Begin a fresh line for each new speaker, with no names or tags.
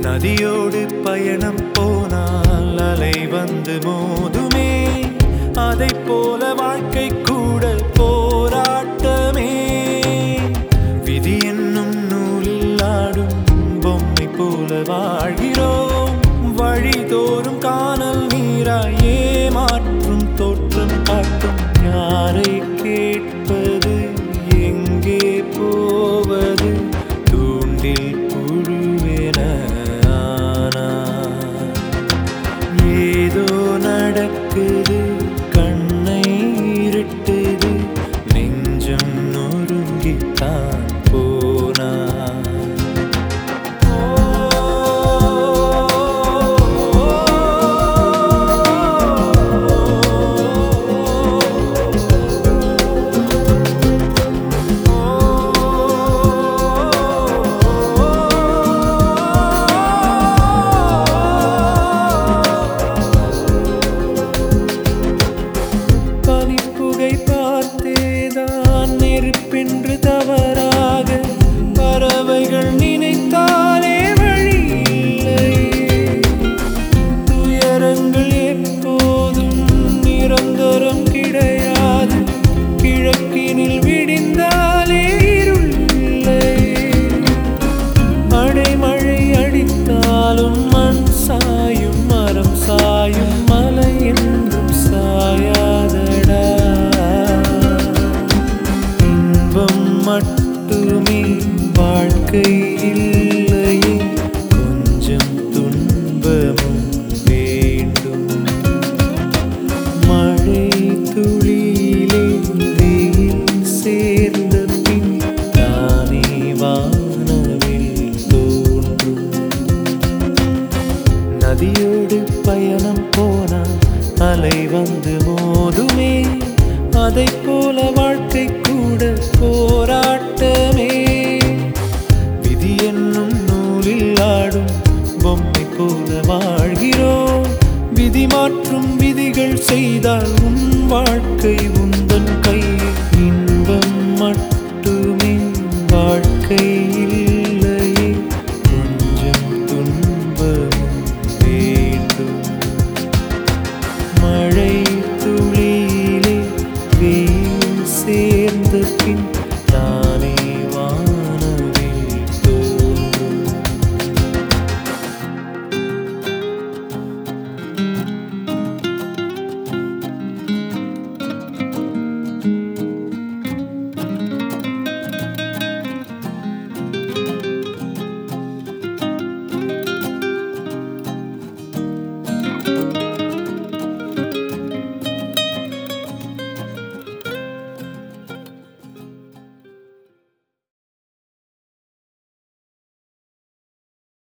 நதியோடு பயணம் போனால் அலை வந்து மோதுமே அதை போல வாழ்க்கை கூட போராட்டமே விதி என்னும் நூலில் ஆடும் பொம்மை போல வாழ்கிறோம் வழிதோறும் காணல் நீராய் ஏமாற்றும் தோற்றம் காட்டும் யாரை கேட்பது எங்கே போவது தூண்டில் புழுவென ஆனார். ஏதோ நடக்குது கண்ணை இருட்டுது நெஞ்சம் நொறுங்கித்தான் போனார் பனிப்புகை பார்த்தேதான் நெருப்பென்று தவறாக பறவைகள் நினைத்தாலே வழி இல்லை துயரங்கள் எப்போதும் நிரந்தரம் கிடையாது கிழக்கினில் விடிந்தாலே இருள் இல்லை அடைமழை அடித்தாலும் மண் சாயும் மரம் சாயும் மலை என்றும் சாயாதடா இன்பம் மட்டுமே வாழ்க்கை இல்லையே கொஞ்சம் துன்பமும் வேண்டும் மழை துளியிலே வெயில் சேர்ந்த பின் தானே வானவில் தோன்றும் நதியோடு பயணம் போனால் அலை வந்து மோதுமே அதை போல வாழ்க்கை கூட போராட்டமே விதி என்னும் நூலில் ஆடும் பொம்மை போல வாழ்கிறோம் விதி மாற்றும் விதிகள் செய்தால் உன் வாழ்க்கை உந்தன் கை